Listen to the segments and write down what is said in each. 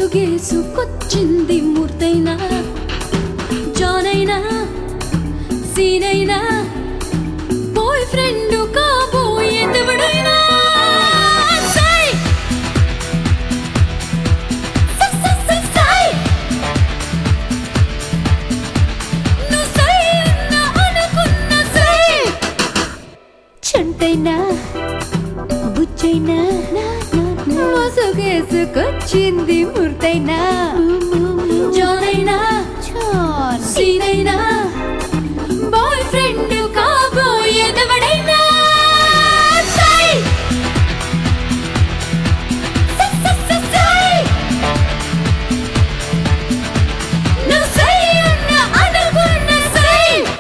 ముసుగేసుకొచ్చింది మూర్తైనా జానైనా సీనైనా boy friend కాబోయేదెవడైనా సై సై సై సై సై నువ్వు సై అన్న అనుకున్న సై చంటైనా బుచ్చైనా మోసగేసుకొచ్చింది మూర్తైనా జానైనా సీనైనా బాయ్ ఫ్రెండ్ కాబోయేదెవడైనా సై సై సై సై సై నువ్వు సై అన్న అనుకున్న సై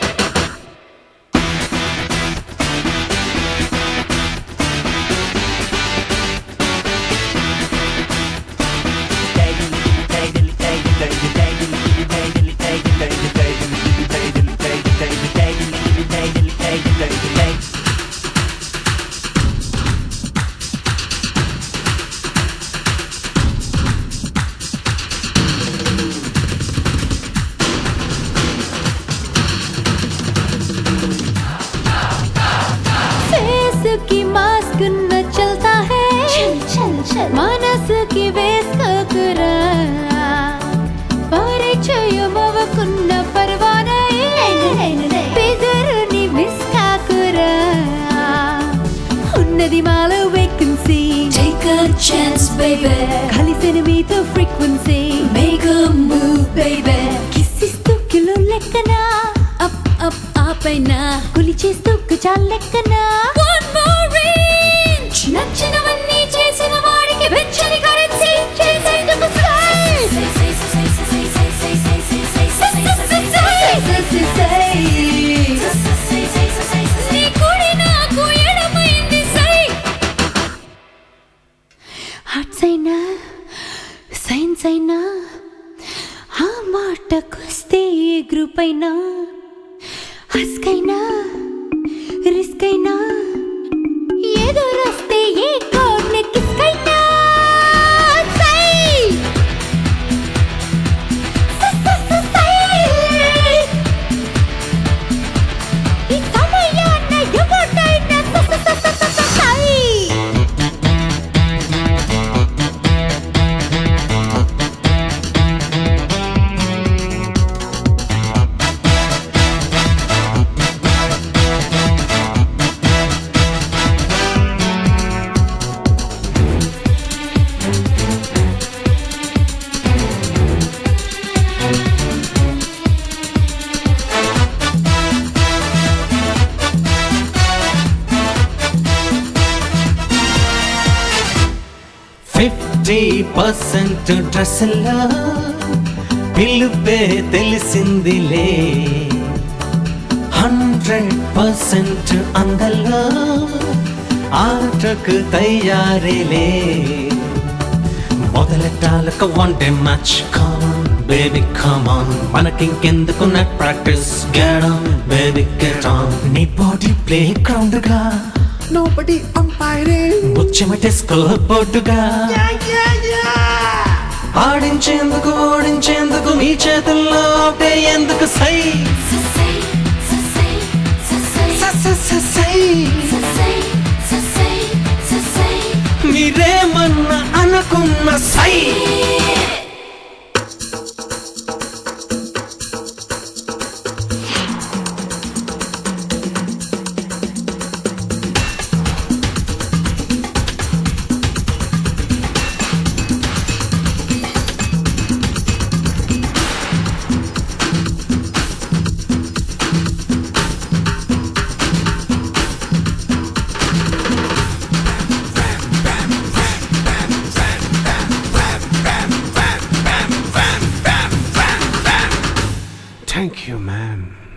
फेस की मास्क न चलता है चल चल चल మనస్ కి వేసుకోకురా పరిచయం అవ్వకున్న పర్వానై బెదరుని మిస్ కాకురా ఉన్నది మాలో vacancy Take a chance, baby. కలిసిన మీతో frequency Make a move, baby. కిస్సిస్తూ కిలో లెక్కనా Up, up, up and now. కొలిచేస్తూ చాలు లెక్కనా One more inch. నచ్చినవన్నీ చేసిన వాడికి వెచ్చని కరెన్సీ చేసేందుకు sky. Say, say, say, say, say, say, say, say, say, say, say, say, say, say, say, say, say, say. నీ కుడి నాకు ఎడమైంది సై ఆర్ట్స్ అయినా సైన్స్ అయినా ఆ మాటకొస్తే ఏ గ్రూప్ అయినా హస్క్ అయినా రిస్క్ అయినా ఎదురొస్తే ఏ కోడ్ని కిస్క్ అయినా సై స- స- స- సై. ఈ సమయాన్న ఎవరినైనా స- స- స- స- స- స- సై. ఫిఫ్టీ పర్సెంట్ డ్రెస్సుల్లో పిలుపే తెలిసిందిలే హండ్రెడ్ పర్సెంట్ అందల్లో ఆటకు తయారీలే మొదలెట్టాలకు one day match come on baby come on మనకింకెందుకు నెట్ ప్రాక్టీస్ గెడం బేబీ గెట్ ఆన్ నీ బాడీ ప్లే గ్రౌండ్ గా Nobody umpiring. ముచ్చమటే స్కోర్ బోర్డుగా ఆడించేందుకు ఓడించేందుకు మీ చేతుల్లో ఒకటే ఎందుకు సై Say, say, say, say, స- స- స- సై say, say, say, say. మీరేమన్నా అనుకున్న సై Thank you, man.